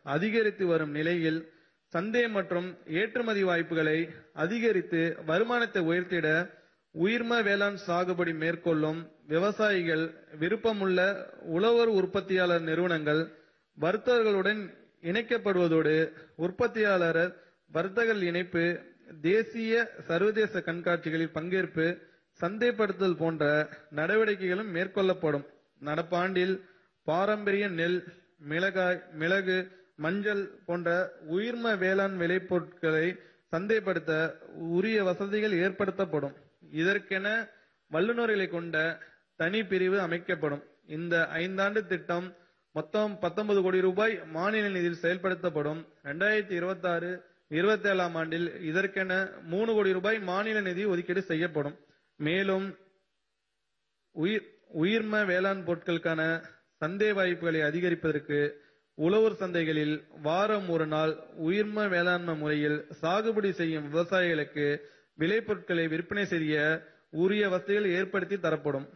அதிகரித்து வரும் நிலையில் சந்தை மற்றும் ஏற்றுமதி வாய்ப்புகளை அதிகரித்து வருமானத்தை உயர்த்திட உயிர்ம வேளாண் சாகுபடி மேற்கொள்ளும் விவசாயிகள் விருப்பமுள்ள உழவர் உற்பத்தியாளர் நிறுவனங்கள் வர்த்தகர்களுடன் இணைக்கப்படுவதோடு உற்பத்தியாளர் வர்த்தகர் இணைப்பு தேசிய சர்வதேச கண்காட்சிகளில் பங்கேற்பு சந்தைப்படுத்தல் போன்ற நடவடிக்கைகளும் மேற்கொள்ளப்படும் நடப்பாண்டில் பாரம்பரிய நெல் மிளகாய் மிளகு மஞ்சள் போன்ற உயிர்ம வேளாண் விளைபொருட்களை சந்தைப்படுத்த உரிய வசதிகள் ஏற்படுத்தப்படும் இதற்கென வல்லுநர்களை கொண்ட தனி பிரிவு அமைக்கப்படும் இந்த ஐந்தாண்டு திட்டம் மொத்தம் 19 கோடி ரூபாய் மாநில நிதியில் செயல்படுத்தப்படும் ரெண்டாயிரத்தி இருபத்தி ஆறு இருபத்தி ஏழாம் ஆண்டில் இதற்கென மூணு கோடி ரூபாய் மாநில நிதி ஒதுக்கீடு செய்யப்படும் மேலும் உயிர் உயிர்ம வேளாண் பொருட்களுக்கான சந்தை வாய்ப்புகளை அதிகரிப்பதற்கு உழவர் சந்தைகளில் வாரம் ஒரு நாள் உயிர்ம வேளாண்மை முறையில் சாகுபடி செய்யும் விவசாயிகளுக்கு விளைபொருட்களை விற்பனை செய்ய உரிய வசதிகள் ஏற்படுத்தி தரப்படும்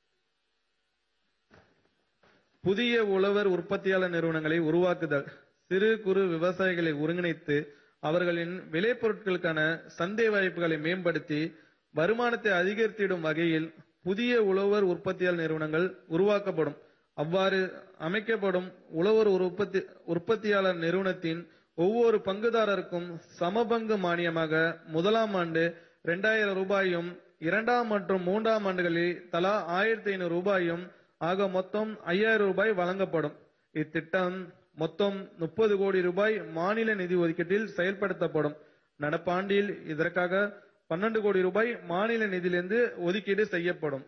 புதிய உழவர் உற்பத்தியாளர் நிறுவனங்களை உருவாக்குதல் சிறு குறு விவசாயிகளை ஒருங்கிணைத்து அவர்களின் விளைபொருட்களுக்கான சந்தை வாய்ப்புகளை மேம்படுத்தி வருமானத்தை அதிகரித்திடும் வகையில் புதிய உழவர் உற்பத்தியாளர் நிறுவனங்கள் உருவாக்கப்படும் அவ்வாறு அமைக்கப்படும் உழவர் உற்பத்தி உற்பத்தியாளர் நிறுவனத்தின் ஒவ்வொரு பங்குதாரருக்கும் சமபங்கு மானியமாக முதலாம் ஆண்டு இரண்டாயிரம் ரூபாயும் இரண்டாம் மற்றும் மூன்றாம் ஆண்டுகளில் தலா ஆயிரத்தி ஐநூறு ரூபாயும் ஆக மொத்தம் ஐயாயிரம் ரூபாய் வழங்கப்படும் இத்திட்டம் மொத்தம் முப்பது கோடி ரூபாய் மாநில நிதி ஒதுக்கீட்டில் செயல்படுத்தப்படும் நடப்பாண்டில் இதற்காக பன்னெண்டு கோடி ரூபாய் மாநில நிதியிலிருந்து ஒதுக்கீடு செய்யப்படும்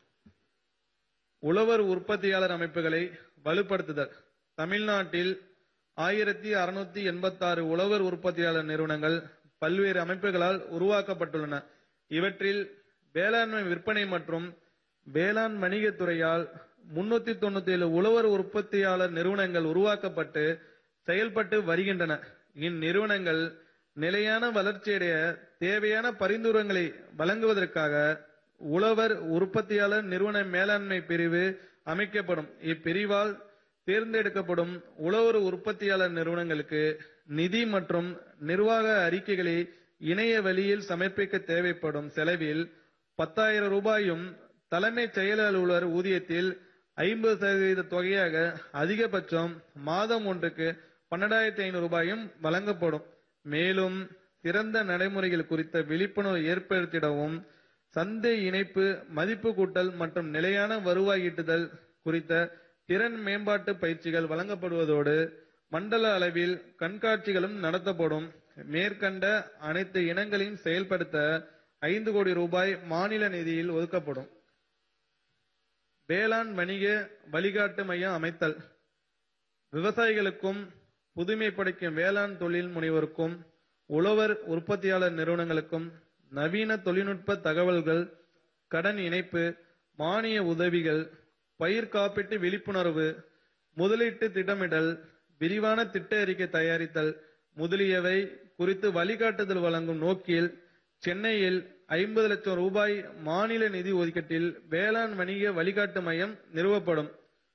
உழவர் உற்பத்தியாளர் அமைப்புகளை வலுப்படுத்துதல் தமிழ்நாட்டில் ஆயிரத்தி அறுநூத்தி எண்பத்தாறு உழவர் உற்பத்தியாளர் நிறுவனங்கள் பல்வேறு அமைப்புகளால் உருவாக்கப்பட்டுள்ளன இவற்றில் வேளாண்மை விற்பனை மற்றும் வேளாண் வணிகத் துறையால் முன்னூத்தி தொண்ணூத்தி ஏழு உழவர் உற்பத்தியாளர் நிறுவனங்கள் உருவாக்கப்பட்டு செயல்பட்டு வருகின்றன இந்நிறுவனங்கள் நிலையான வளர்ச்சியடைய தேவையான பரிந்துரைகளை வழங்குவதற்காக உழவர் உற்பத்தியாளர் நிறுவன மேலாண்மை பிரிவு அமைக்கப்படும் இப்பிரிவால் தேர்ந்தெடுக்கப்படும் உழவர் உற்பத்தியாளர் நிறுவனங்களுக்கு நிதி மற்றும் நிர்வாக அறிக்கைகளை இணைய வழியில் சமர்ப்பிக்க தேவைப்படும் செலவில் பத்தாயிரம் ரூபாயும் தலைமைச் செயல் அலுவலர் ஊதியத்தில் ஐம்பது சதவீத தொகையாக அதிகபட்சம் மாதம் ஒன்றுக்கு பன்னெண்டாயிரத்தி ஐநூறு ரூபாயும் வழங்கப்படும் மேலும் சிறந்த நடைமுறைகள் குறித்த விழிப்புணர்வு ஏற்படுத்திடவும் சந்தை இணைப்பு மதிப்பு கூட்டல் மற்றும் நிலையான வருவாய் ஈட்டுதல் குறித்த திறன் மேம்பாட்டு பயிற்சிகள் வழங்கப்படுவதோடு மண்டல அளவில் கண்காட்சிகளும் நடத்தப்படும் மேற்கண்ட அனைத்து இனங்களையும் செயல்படுத்த ஐந்து கோடி ரூபாய் மாநில நிதியில் ஒதுக்கப்படும் வேளாண் வணிக வழிகாட்டு மையம் அமைத்தல் விவசாயிகளுக்கும் புதுமை படைக்கும் வேளாண் தொழில் முனைவோருக்கும் உழவர் உற்பத்தியாளர் நிறுவனங்களுக்கும் நவீன தொழில்நுட்ப தகவல்கள் கடன் இணைப்பு மானிய உதவிகள் பயிர் காப்பீட்டு விழிப்புணர்வு முதலீட்டு திட்டமிடல் விரிவான திட்ட அறிக்கை தயாரித்தல் முதலியவை குறித்து வழிகாட்டுதல் வழங்கும் நோக்கில் சென்னையில் ஐம்பது லட்சம் ரூபாய் மாநில நிதி ஒதுக்கீட்டில் வேளாண் வணிக வழிகாட்டு மையம் நிறுவப்படும்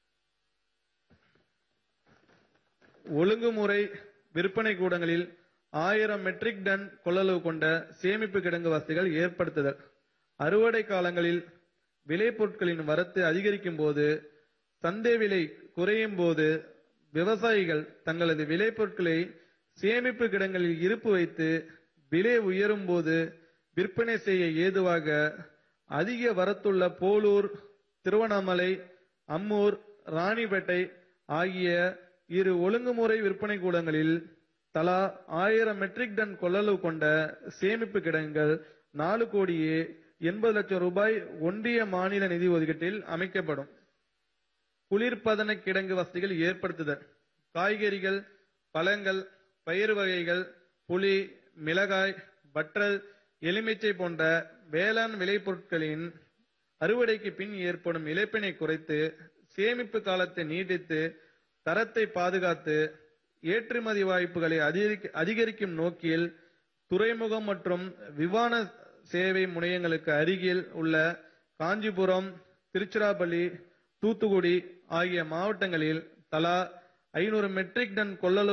ஒழுங்குமுறை விற்பனை கூடங்களில் ஆயிரம் மெட்ரிக் டன் கொள்ளளவு கொண்ட சேமிப்பு கிடங்கு வசதிகள் ஏற்படுத்துதல் அறுவடை காலங்களில் விளைபொருட்களின் வரத்து அதிகரிக்கும் போது சந்தை விலை குறையும் போது விவசாயிகள் தங்களது விளைபொருட்களை சேமிப்பு கிடங்களில் இருப்பு வைத்து விலை உயரும் போது விற்பனை செய்ய ஏதுவாக அதிக வரத்துள்ள போலூர் திருவண்ணாமலை அம்மூர் ராணிப்பேட்டை ஆகிய இரு ஒழுங்குமுறை விற்பனை கூடங்களில் தலா ஆயிரம் மெட்ரிக் டன் கொள்ளளவு கொண்ட சேமிப்பு கிடங்குகள் நாலு கோடியே எண்பது லட்சம் ரூபாய் ஒன்றிய மாநில நிதி ஒதுக்கீட்டில் அமைக்கப்படும் குளிர்பதன கிடங்கு வசதிகள் ஏற்படுத்துதல் காய்கறிகள் பழங்கள் பயிர் வகைகள் புளி மிளகாய் வற்றல் எலுமிச்சை போன்ற வேளாண் விளைபொருட்களின் அறுவடைக்கு பின் ஏற்படும் இழப்பினை குறைத்து சேமிப்பு காலத்தை நீட்டித்து தரத்தை பாதுகாத்து ஏற்றுமதி வாய்ப்புகளை அதிகரிக்க அதிகரிக்கும் நோக்கில் துறைமுகம் மற்றும் விமான சேவை முனையங்களுக்கு அருகில் உள்ள காஞ்சிபுரம் திருச்சிராப்பள்ளி தூத்துக்குடி ஆகிய மாவட்டங்களில் தலா ஐநூறு மெட்ரிக் டன் கொள்ளளவு